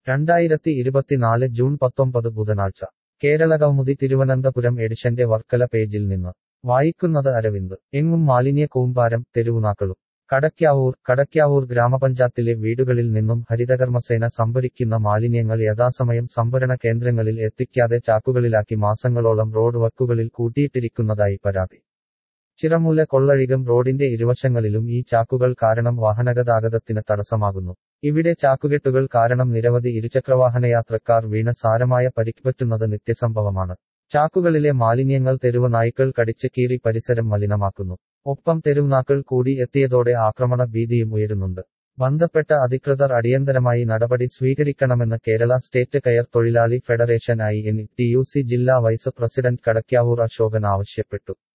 രണ്ടായിരത്തി ഇരുപത്തിനാല് ജൂൺ പത്തൊമ്പത് ബുധനാഴ്ച കേരള കൗമുദി തിരുവനന്തപുരം എഡിഷന്റെ വർക്കല പേജിൽ നിന്ന് വായിക്കുന്നത് അരവിന്ദ് എങ്ങും മാലിന്യ കൂമ്പാരം തെരുവുനാക്കളും കടയ്ക്കാവൂർ കടയ്ക്കാവൂർ ഗ്രാമപഞ്ചായത്തിലെ വീടുകളിൽ നിന്നും ഹരിതകർമ്മസേന സംഭരിക്കുന്ന മാലിന്യങ്ങൾ യഥാസമയം സംഭരണ കേന്ദ്രങ്ങളിൽ എത്തിക്കാതെ ചാക്കുകളിലാക്കി മാസങ്ങളോളം റോഡ് വക്കുകളിൽ കൂട്ടിയിട്ടിരിക്കുന്നതായി പരാതി ചിറമൂല കൊള്ളഴികം റോഡിന്റെ ഇരുവശങ്ങളിലും ഈ ചാക്കുകൾ കാരണം വാഹനഗതാഗതത്തിന് തടസ്സമാകുന്നു ഇവിടെ ചാക്കുകെട്ടുകൾ കാരണം നിരവധി ഇരുചക്രവാഹനയാത്രക്കാർ വീണ് സാരമായ പരിക്കുപറ്റുന്നത് നിത്യസംഭവമാണ് ചാക്കുകളിലെ മാലിന്യങ്ങൾ തെരുവ് നായ്ക്കൾ കടിച്ച് കീറി പരിസരം മലിനമാക്കുന്നു ഒപ്പം തെരുവുനാക്കൾ കൂടി എത്തിയതോടെ ആക്രമണ ഭീതിയും ഉയരുന്നുണ്ട് ബന്ധപ്പെട്ട അധികൃതർ അടിയന്തരമായി നടപടി സ്വീകരിക്കണമെന്ന് കേരള സ്റ്റേറ്റ് കയർ തൊഴിലാളി federation I N T U C ജില്ലാ വൈസ് പ്രസിഡന്റ് കടയ്ക്കാവൂർ അശോകൻ ആവശ്യപ്പെട്ടു